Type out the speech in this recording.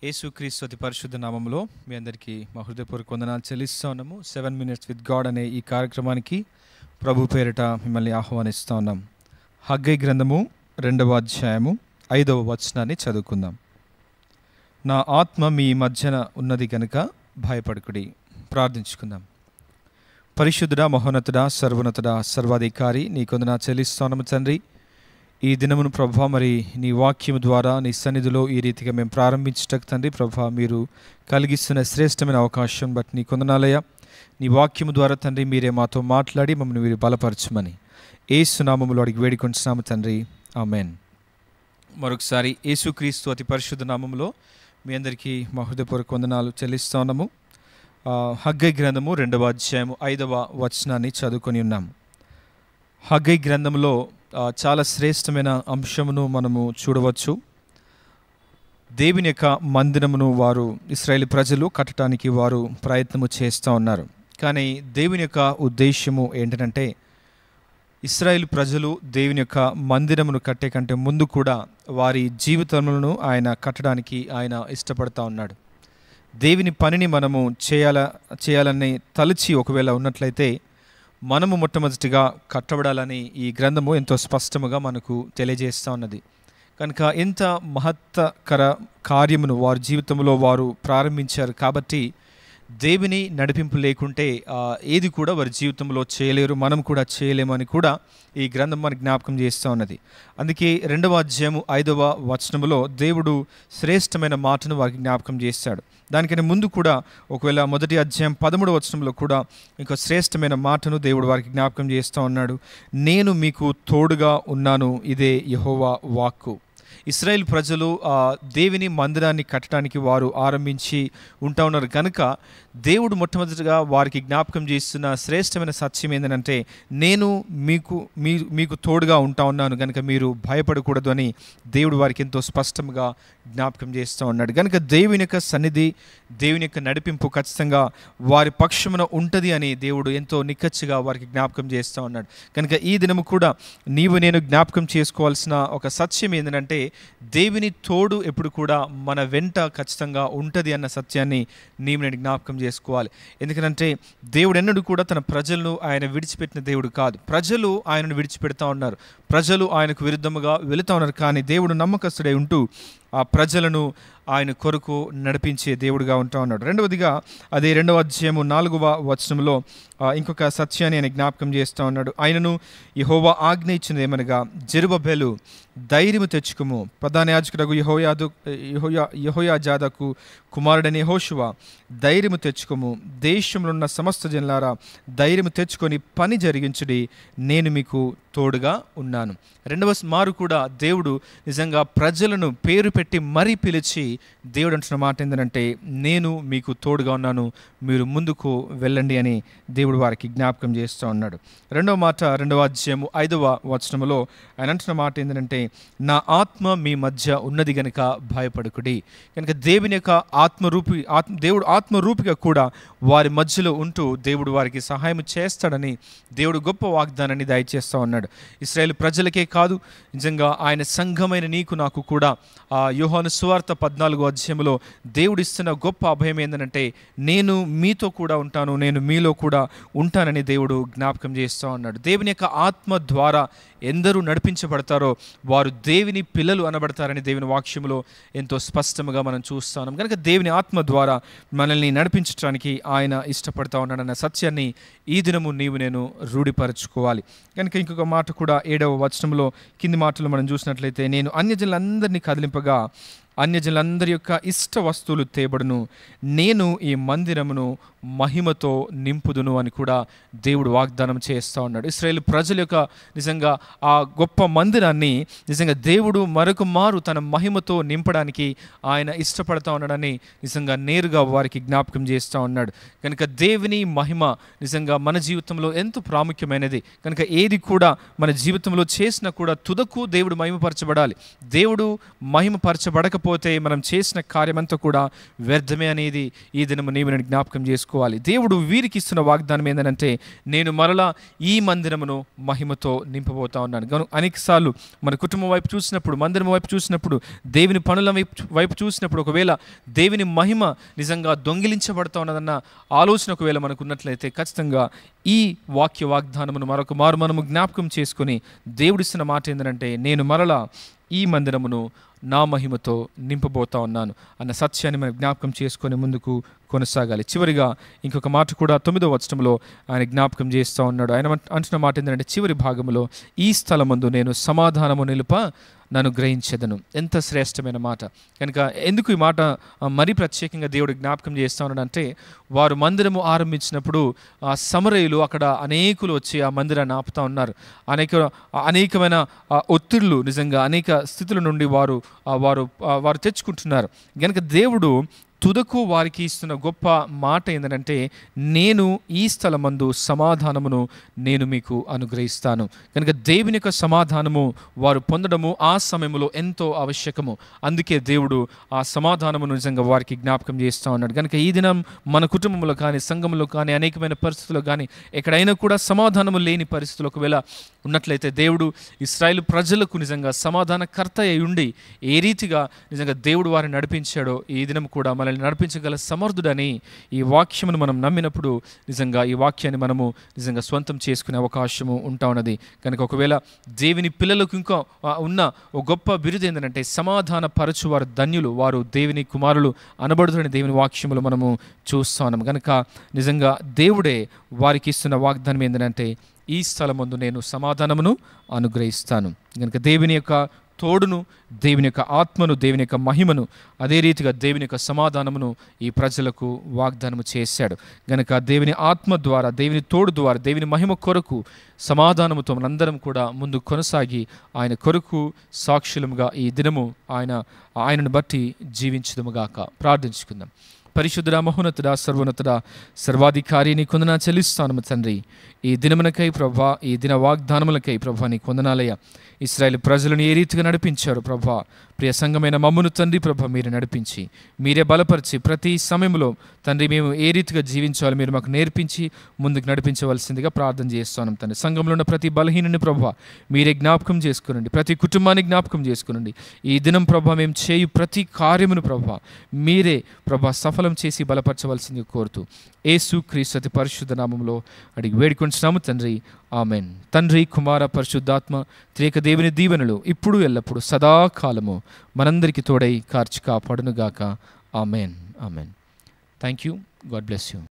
యేసుక్రీస్తు అతి పరిశుద్ధ నామంలో మీ అందరికీ మా హృదయపూర్వక వందనాలు చెల్లిస్తూ ఉన్నాము సెవెన్ మినిట్స్ విత్ గాడ్ అనే ఈ కార్యక్రమానికి ప్రభు పేరిట మిమ్మల్ని ఆహ్వానిస్తూ ఉన్నాం హగ్గై గ్రంథము రెండవ అధ్యాయము ఐదవ వచనాన్ని చదువుకుందాం నా ఆత్మ మీ మధ్యన ఉన్నది గనుక భయపడకుడి ప్రార్థించుకుందాం పరిశుద్ధుడా మహోన్నతుడా సర్వోన్నతుడా సర్వాధికారి నీ కొందన చెల్లిస్తున్నాము తండ్రి ఈ దినమును ప్రభా మరి నీ వాక్యము ద్వారా నీ సన్నిధిలో ఈ రీతిగా మేము ప్రారంభించటకు తండ్రి ప్రభా మీరు కలిగిస్తున్న శ్రేష్టమైన అవకాశం బట్టి నీ కొందనాలయ నీ వాక్యము ద్వారా తండ్రి మీరే మాతో మాట్లాడి మమ్మల్ని మీరు బలపరచమని ఏసునామములో అడిగి వేడుకొంటున్నాము తండ్రి ఆమెన్ మరొకసారి యేసుక్రీస్తు అతి పరిశుద్ధ నామములో మీ అందరికీ మా హృదయపూర్వక వందనాలు చెల్లిస్తా ఉన్నాము ఆ, హగ్గై గ్రంథము రెండవ అధ్యాయము ఐదవ వచనాన్ని చదువుకొని ఉన్నాము హగ్గై గ్రంథంలో ఆ, చాలా శ్రేష్టమైన అంశమును మనము చూడవచ్చు దేవుని యొక్క మందిరమును వారు ఇస్రాయేల్ ప్రజలు కట్టడానికి వారు ప్రయత్నము చేస్తూ ఉన్నారు కానీ దేవుని యొక్క ఉద్దేశము ఏంటంటే ఇస్రాయేల్ ప్రజలు దేవుని యొక్క మందిరమును కట్టే కంటే ముందు కూడా వారి జీవితములను ఆయన కట్టడానికి ఆయన ఇష్టపడతా ఉన్నాడు దేవుని పనిని మనము చేయాల చేయాలని తలచి ఒకవేళ ఉన్నట్లయితే మనము మొట్టమొదటిగా కట్టబడాలని ఈ గ్రంథము ఎంతో స్పష్టముగా మనకు తెలియజేస్తూ ఉన్నది కనుక ఎంత మహత్తకర కార్యమును వారి జీవితంలో వారు ప్రారంభించారు కాబట్టి దేవుని నడిపింపు లేకుంటే ఆ, ఏది కూడా వారి జీవితంలో చేయలేరు మనం కూడా చేయలేమని కూడా ఈ గ్రంథం మనకి జ్ఞాపకం చేస్తూ ఉన్నది అందుకే రెండవ అధ్యాయము ఐదవ వచనములో దేవుడు శ్రేష్టమైన మాటను వారికి జ్ఞాపకం చేశాడు దానికన్నా ముందు కూడా ఒకవేళ మొదటి అధ్యాయం పదమూడవ వచనంలో కూడా ఇంకో శ్రేష్టమైన మాటను దేవుడు వారికి జ్ఞాపకం చేస్తూ ఉన్నాడు నేను మీకు తోడుగా ఉన్నాను ఇదే యహోవా వాక్కు ఇస్రాయేల్ ప్రజలు ఆ దేవిని మందిరాన్ని కట్టడానికి వారు ఆరంభించి ఉంటా ఉన్నారు కనుక దేవుడు మొట్టమొదటిగా వారికి జ్ఞాపకం చేస్తున్న శ్రేష్టమైన సత్యం ఏంటంటే నేను మీకు మీ మీకు తోడుగా ఉంటా ఉన్నాను కనుక మీరు భయపడకూడదు అని దేవుడు వారికి ఎంతో స్పష్టంగా జ్ఞాపకం చేస్తూ ఉన్నాడు కనుక దేవుని యొక్క సన్నిధి దేవుని యొక్క నడిపింపు ఖచ్చితంగా వారి పక్షమున ఉంటుంది అని దేవుడు ఎంతో నిక్కచ్చిగా వారికి జ్ఞాపకం చేస్తూ ఉన్నాడు కనుక ఈ దినము కూడా నీవు నేను జ్ఞాపకం చేసుకోవాల్సిన ఒక సత్యం ఏంటంటే దేవుని తోడు ఎప్పుడు కూడా మన వెంట ఖచ్చితంగా ఉంటుంది అన్న సత్యాన్ని నీవు నేను జ్ఞాపకం చేసుకోవాలి ఎందుకంటే దేవుడు ఎన్నడూ కూడా తన ప్రజలను ఆయన విడిచిపెట్టిన దేవుడు కాదు ప్రజలు ఆయనను విడిచిపెడతా ఉన్నారు ప్రజలు ఆయనకు విరుద్ధముగా వెళుతూ ఉన్నారు కానీ దేవుడు నమ్మకస్తుడై ఉంటూ ఆ ప్రజలను ఆయన కొరకు నడిపించే దేవుడుగా ఉంటా ఉన్నాడు రెండవదిగా అదే రెండవ అధ్యాయము నాలుగవ వచనంలో ఆ, ఇంకొక సత్యాన్ని ఆయన జ్ఞాపకం చేస్తూ ఉన్నాడు ఆయనను యహోవా ఆజ్ఞ ఇచ్చినది ఏమనగా జెరుబబెలు ధైర్యము తెచ్చుకుము ప్రధాన యాజకుడకు యహోయాదు యహోయా యహోయాజాదకు కుమారుడని యహోషువ ధైర్యము తెచ్చుకోము దేశంలో ఉన్న సమస్త జనులారా ధైర్యము తెచ్చుకొని పని జరిగించుడి నేను మీకు తోడుగా ఉన్నాను రెండవ మారు కూడా దేవుడు నిజంగా ప్రజలను పేరు పెట్టి మరీ పిలిచి దేవుడు అంటున్న మాట ఏంటంటే నేను మీకు తోడుగా ఉన్నాను మీరు ముందుకు వెళ్ళండి అని దేవుడు వారికి జ్ఞాపకం చేస్తూ ఉన్నాడు రెండవ మాట రెండవ అధ్యాయము ఐదవ వచనములో ఆయన అంటున్న మాట ఏంటంటే నా ఆత్మ మీ మధ్య ఉన్నది గనుక భయపడకుడి కనుక దేవుని యొక్క ఆత్మరూపి ఆత్మ దేవుడు ఆత్మరూపిగా కూడా వారి మధ్యలో ఉంటూ దేవుడు వారికి సహాయం చేస్తాడని దేవుడు గొప్ప వాగ్దానాన్ని దయచేస్తూ ఉన్నాడు ఇస్రాయేల్ ప్రజలకే కాదు నిజంగా ఆయన సంఘమైన నీకు నాకు కూడా ఆ యోహాను సువార్త పద్నాలుగో అధ్యాయంలో దేవుడు ఇస్తున్న గొప్ప అభయం ఏంటంటే నేను మీతో కూడా ఉంటాను నేను మీలో కూడా ఉంటానని దేవుడు జ్ఞాపకం చేస్తూ ఉన్నాడు దేవుని యొక్క ఆత్మ ద్వారా ఎందరూ నడిపించబడతారో వారు దేవుని పిల్లలు అనబడతారని దేవుని వాక్యములో ఎంతో స్పష్టంగా మనం చూస్తున్నాం కనుక దేవుని ఆత్మ ద్వారా మనల్ని నడిపించడానికి ఆయన ఇష్టపడతా ఉన్నాడన్న సత్యాన్ని ఈ దినము నీవు నేను రూఢిపరచుకోవాలి కనుక ఇంకొక మాట కూడా ఏడవ వచనంలో కింది మాటలు మనం చూసినట్లయితే నేను అన్యజనులందరినీ కదిలింపగా అన్యజనులందరి యొక్క ఇష్ట వస్తువులు తేబడును నేను ఈ మందిరమును మహిమతో నింపుదును అని కూడా దేవుడు వాగ్దానం చేస్తూ ఉన్నాడు ఇస్రాయేల్ ప్రజల యొక్క నిజంగా ఆ గొప్ప మందిరాన్ని నిజంగా దేవుడు మరొక మారు తన మహిమతో నింపడానికి ఆయన ఇష్టపడతా ఉన్నాడని నిజంగా నేరుగా వారికి జ్ఞాపకం చేస్తూ ఉన్నాడు కనుక దేవుని మహిమ నిజంగా మన జీవితంలో ఎంతో ప్రాముఖ్యమైనది కనుక ఏది కూడా మన జీవితంలో చేసినా కూడా తుదకు దేవుడు మహిమపరచబడాలి దేవుడు మహిమపరచబడక లేకపోతే మనం చేసిన కార్యమంతా కూడా వ్యర్థమే అనేది ఈ దినము నీవు నేను జ్ఞాపకం చేసుకోవాలి దేవుడు వీరికి ఇస్తున్న వాగ్దానం ఏంటంటే నేను మరలా ఈ మందిరమును మహిమతో నింపబోతా ఉన్నాను గను అనేకసార్లు మన కుటుంబం వైపు చూసినప్పుడు మందిరం వైపు చూసినప్పుడు దేవుని పనుల వైపు వైపు చూసినప్పుడు ఒకవేళ దేవుని మహిమ నిజంగా దొంగిలించబడతా ఉన్నదన్న ఆలోచన ఒకవేళ మనకు ఉన్నట్లయితే ఖచ్చితంగా ఈ వాక్య వాగ్దానమును మరొక మారు మనము జ్ఞాపకం చేసుకొని దేవుడిస్తున్న మాట ఏంటంటే నేను మరలా ఈ మందిరమును నా మహిమతో నింపబోతా ఉన్నాను అన్న సత్యాన్ని మనం జ్ఞాపకం చేసుకొని ముందుకు కొనసాగాలి చివరిగా ఇంకొక మాట కూడా తొమ్మిదో వచనంలో ఆయన జ్ఞాపకం చేస్తూ ఉన్నాడు ఆయన అంట- అంటున్న మాట ఏంటంటే చివరి భాగంలో ఈ స్థలమందు నేను సమాధానము నిలుప నన్ను గ్రహించదను ఎంత శ్రేష్టమైన మాట కనుక ఎందుకు ఈ మాట ఆ, మరీ ప్రత్యేకంగా దేవుడు జ్ఞాపకం చేస్తూ ఉన్నాడంటే వారు మందిరము ఆరంభించినప్పుడు ఆ సమరయులు అక్కడ అనేకులు వచ్చి ఆ మందిరాన్ని ఆపుతా ఉన్నారు అనేక అనేకమైన ఆ, ఒత్తిళ్లు నిజంగా అనేక స్థితుల నుండి వారు ఆ, వారు ఆ, వారు తెచ్చుకుంటున్నారు గనుక దేవుడు తుదకు వారికి ఇస్తున్న గొప్ప మాట ఏంటంటే నేను ఈ స్థలమందు సమాధానమును నేను మీకు అనుగ్రహిస్తాను కనుక దేవుని యొక్క సమాధానము వారు పొందడము ఆ సమయంలో ఎంతో ఆవశ్యకము అందుకే దేవుడు ఆ సమాధానమును నిజంగా వారికి జ్ఞాపకం చేస్తూ ఉన్నాడు కనుక ఈ దినం మన కుటుంబంలో కానీ సంఘంలో కానీ అనేకమైన పరిస్థితుల్లో కానీ ఎక్కడైనా కూడా సమాధానము లేని పరిస్థితులు ఒకవేళ ఉన్నట్లయితే దేవుడు ఇస్రాయేల్ ప్రజలకు నిజంగా సమాధానకర్త అయి ఉండి ఏ రీతిగా నిజంగా దేవుడు వారిని నడిపించాడో ఈ దినం కూడా మనల్ని నడిపించగల సమర్థుడని ఈ వాక్యమును మనం నమ్మినప్పుడు నిజంగా ఈ వాక్యాన్ని మనము నిజంగా స్వంతం చేసుకునే అవకాశము ఉంటా ఉన్నది కనుక ఒకవేళ దేవుని పిల్లలకు ఇంకా ఆ, ఉన్న ఒక గొప్ప బిరుదు ఏంటంటే సమాధాన పరచు వారు ధన్యులు వారు దేవుని కుమారులు అనబడుతున్న దేవుని వాక్యములు మనము చూస్తా ఉన్నాం కనుక నిజంగా దేవుడే వారికి ఇస్తున్న వాగ్దానం ఏంటంటే ఈ స్థలమందు నేను సమాధానమును అనుగ్రహిస్తాను కనుక దేవుని యొక్క తోడును దేవుని యొక్క ఆత్మను దేవుని యొక్క మహిమను అదే రీతిగా దేవుని యొక్క సమాధానమును ఈ ప్రజలకు వాగ్దానము చేశాడు గనుక దేవుని ఆత్మ ద్వారా దేవుని తోడు ద్వారా దేవుని మహిమ కొరకు సమాధానముతో మనందరం కూడా ముందు కొనసాగి ఆయన కొరకు సాక్షులముగా ఈ దినము ఆయన ఆయనను బట్టి జీవించుదముగాక ప్రార్థించుకుందాం పరిశుద్ధుడా మహోన్నతుడా సర్వోన్నతుడా సర్వాధికారి నీ కొందనా చెల్లిస్తాను తండ్రి ఈ దినమునకై ప్రభా ఈ దిన వాగ్దానములకై ప్రభా నీ కొందనాలయ ఇస్రాయేల్ ప్రజలను ఏ రీతిగా నడిపించారు ప్రభా ప్రియ సంఘమైన మమ్మును తండ్రి ప్రభ మీరు నడిపించి మీరే బలపరిచి ప్రతి సమయంలో తండ్రి మేము ఏ రీతిగా జీవించాలో మీరు మాకు నేర్పించి ముందుకు నడిపించవలసిందిగా ప్రార్థన చేస్తున్నాం తండ్రి సంఘంలో ఉన్న ప్రతి బలహీనుని ప్రభ మీరే జ్ఞాపకం చేసుకునండి ప్రతి కుటుంబాన్ని జ్ఞాపకం చేసుకునండి ఈ దినం ప్రభ మేము చేయు ప్రతి కార్యమును ప్రభ మీరే ప్రభ సఫలం చేసి బలపరచవలసిందిగా కోరుతూ ఏసు క్రీస్తు అతి పరిశుద్ధ నామంలో అడిగి వేడుకొంచున్నాము తండ్రి ఆమెన్ తండ్రి కుమార పరిశుద్ధాత్మ త్రేక దేవుని దీవెనలు ఇప్పుడు ఎల్లప్పుడు సదాకాలము మనందరికీ తోడై కార్చి కాపాడునుగాక amen amen thank you God bless you